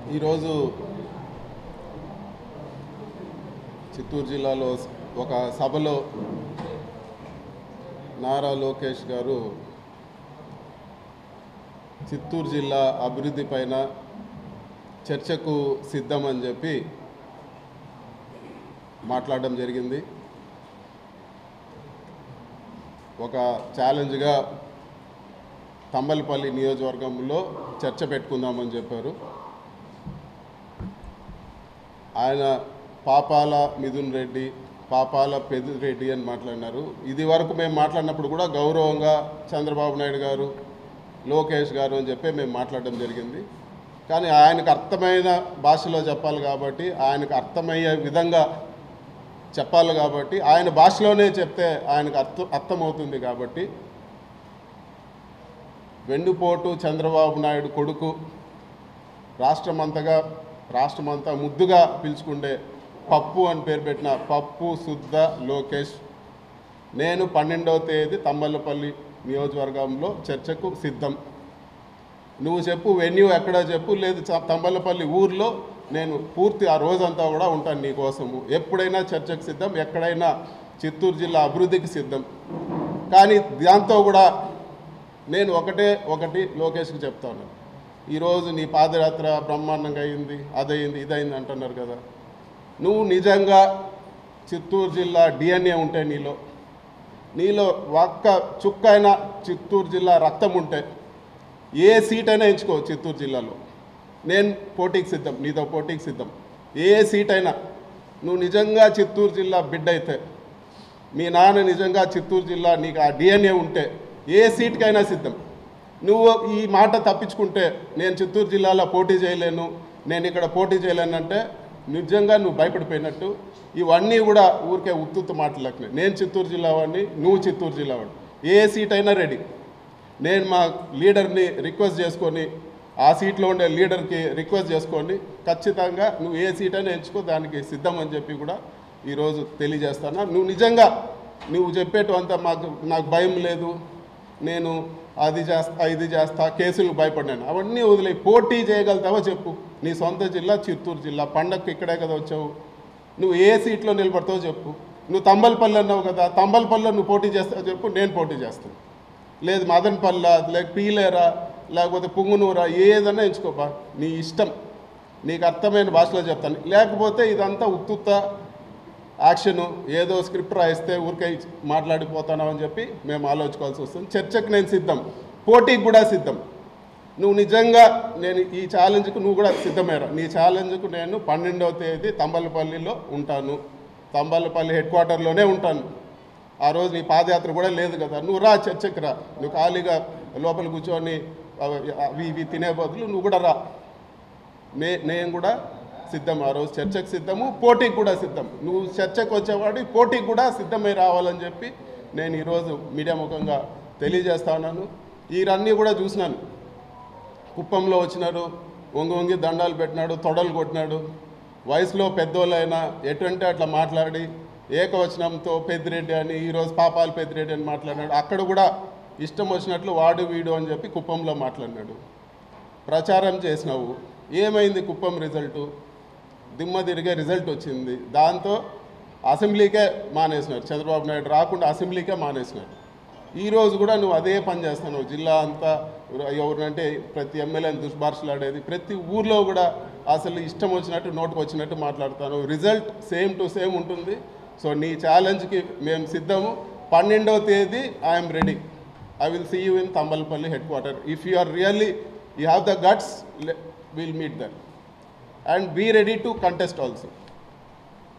ఈరోజు చిత్తూరు జిల్లాలో ఒక సభలో నారా లోకేష్ గారు చిత్తూరు జిల్లా అభివృద్ధి పైన చర్చకు సిద్ధమని చెప్పి మాట్లాడడం జరిగింది ఒక ఛాలెంజ్గా తంబలపల్లి నియోజకవర్గంలో చర్చ పెట్టుకుందామని చెప్పారు ఆయన పాపాల మిథున్ రెడ్డి పాపాల పెద్దిరెడ్డి అని మాట్లాడినారు ఇది వరకు మేము మాట్లాడినప్పుడు కూడా గౌరవంగా చంద్రబాబు నాయుడు గారు లోకేష్ గారు అని చెప్పి మేము మాట్లాడడం జరిగింది కానీ ఆయనకు అర్థమైన భాషలో చెప్పాలి కాబట్టి ఆయనకు అర్థమయ్యే విధంగా చెప్పాలి కాబట్టి ఆయన భాషలోనే చెప్తే ఆయనకు అర్థం అర్థమవుతుంది కాబట్టి వెన్నుపోటు చంద్రబాబు నాయుడు కొడుకు రాష్ట్రమంతగా రాష్ట్రమంతా ముద్దుగా పిలుచుకుండే పప్పు అని పేరు పెట్టిన పప్పు శుద్ధ లోకేష్ నేను పన్నెండవ తేదీ తమ్మలపల్లి నియోజకవర్గంలో చర్చకు సిద్ధం నువ్వు చెప్పు వెన్యూ ఎక్కడో చెప్పు లేదు చ- తంబలపల్లి ఊర్లో నేను పూర్తి ఆ రోజంతా కూడా ఉంటాను నీ కోసము ఎప్పుడైనా చర్చకు సిద్ధం ఎక్కడైనా చిత్తూరు జిల్లా అభివృద్ధికి సిద్ధం కానీ దాంతో కూడా నేను ఒకటే ఒకటి లోకేష్కి చెప్తాను ఈరోజు నీ పాదయాత్ర బ్రహ్మాండంగా అయింది అదయింది ఇదయింది అంటున్నారు కదా నువ్వు నిజంగా చిత్తూరు జిల్లా డిఎన్ఏ ఉంటే నీలో నీలో ఒక్క చుక్క అయినా చిత్తూరు జిల్లా రక్తం ఉంటే ఏ సీట్ అయినా ఎంచుకో చిత్తూరు జిల్లాలో నేను పోటీకి సిద్ధం నీతో పోటీకి సిద్ధం ఏ సీట్ అయినా నువ్వు నిజంగా చిత్తూరు జిల్లా బిడ్డ అయితే మీ నాన్న నిజంగా చిత్తూరు జిల్లా నీకు ఆ డిఎన్ఏ ఉంటే ఏ సీట్కైనా సిద్ధం నువ్వు ఈ మాట తప్పించుకుంటే నేను చిత్తూరు జిల్లాలో పోటీ చేయలేను నేను ఇక్కడ పోటీ చేయలేనంటే నిజంగా నువ్వు భయపడిపోయినట్టు ఇవన్నీ కూడా ఊరికే ఉత్తుత్తు మాటలకి నేను చిత్తూరు జిల్లా వాడిని నువ్వు చిత్తూరు జిల్లా వాడిని ఏ సీట్ అయినా రెడీ నేను మా లీడర్ని రిక్వెస్ట్ చేసుకొని ఆ సీట్లో ఉండే లీడర్కి రిక్వెస్ట్ చేసుకొని ఖచ్చితంగా నువ్వు ఏ సీట్ అయినా ఎంచుకో దానికి సిద్ధం అని చెప్పి కూడా ఈరోజు తెలియజేస్తాను నువ్వు నిజంగా నువ్వు చెప్పేటంతా మాకు నాకు భయం లేదు నేను అది చేస్తా ఇది చేస్తా కేసులు భయపడ్డాను అవన్నీ వదిలే పోటీ చేయగలుగుతావో చెప్పు నీ సొంత జిల్లా చిత్తూరు జిల్లా పండగకి ఇక్కడే కదా వచ్చావు నువ్వు ఏ సీట్లో నిలబడతావో చెప్పు నువ్వు తంబలపల్లి అన్నావు కదా తంబలపల్లిలో నువ్వు పోటీ చేస్తావో చెప్పు నేను పోటీ చేస్తాను లేదు మదనపల్ల లేక పీలేరా లేకపోతే పుంగునూరా ఏదన్నా ఎంచుకోబా నీ ఇష్టం నీకు అర్థమైన భాషలో చెప్తాను లేకపోతే ఇదంతా ఉత్తుత్త యాక్షన్ ఏదో స్క్రిప్ట్ రాయిస్తే ఊరికే మాట్లాడిపోతానని చెప్పి మేము ఆలోచించుకోవాల్సి వస్తుంది చర్చకు నేను సిద్ధం పోటీకి కూడా సిద్ధం నువ్వు నిజంగా నేను ఈ ఛాలెంజ్కు నువ్వు కూడా సిద్ధమేరా నీ ఛాలెంజ్కు నేను పన్నెండవ తేదీ తంబలపల్లిలో ఉంటాను తంబలపల్లి హెడ్ క్వార్టర్లోనే ఉంటాను ఆ రోజు నీ పాదయాత్ర కూడా లేదు కదా నువ్వు రా చర్చకు రా నువ్వు ఖాళీగా లోపల కూర్చొని అవి అవి ఇవి తినే బదులు నువ్వు కూడా రా నే నేను కూడా సిద్ధం ఆ రోజు చర్చకు సిద్ధము పోటీకి కూడా సిద్ధం నువ్వు చర్చకు వచ్చేవాడు పోటీకి కూడా సిద్ధమై రావాలని చెప్పి నేను ఈరోజు మీడియా ముఖంగా తెలియజేస్తా ఉన్నాను ఈరన్నీ కూడా చూసినాను కుప్పంలో వచ్చినారు వంగి వంగి దండాలు పెట్టినాడు తొడలు కొట్టినాడు వయసులో పెద్దోళ్ళైనా ఎటువంటి అట్లా మాట్లాడి ఏకవచనంతో పెద్దిరెడ్డి అని ఈరోజు పాపాలు పెద్దిరెడ్డి అని మాట్లాడినాడు అక్కడ కూడా ఇష్టం వచ్చినట్లు వాడు వీడు అని చెప్పి కుప్పంలో మాట్లాడినాడు ప్రచారం చేసినావు ఏమైంది కుప్పం రిజల్టు దిమ్మ తిరిగే రిజల్ట్ వచ్చింది దాంతో అసెంబ్లీకే మానేసినారు చంద్రబాబు నాయుడు రాకుండా అసెంబ్లీకే మానేసినారు ఈ రోజు కూడా నువ్వు అదే పని చేస్తున్నావు జిల్లా అంతా ఎవరినంటే ప్రతి ఎమ్మెల్యేని దుష్భాషలాడేది ప్రతి ఊర్లో కూడా అసలు ఇష్టం వచ్చినట్టు నోటుకు వచ్చినట్టు మాట్లాడతాను రిజల్ట్ సేమ్ టు సేమ్ ఉంటుంది సో నీ ఛాలెంజ్కి మేము సిద్ధము పన్నెండవ తేదీ I'm ready I will see you in Thamballapalle head quarter if you are really you have the guts will meet that and be ready to contest also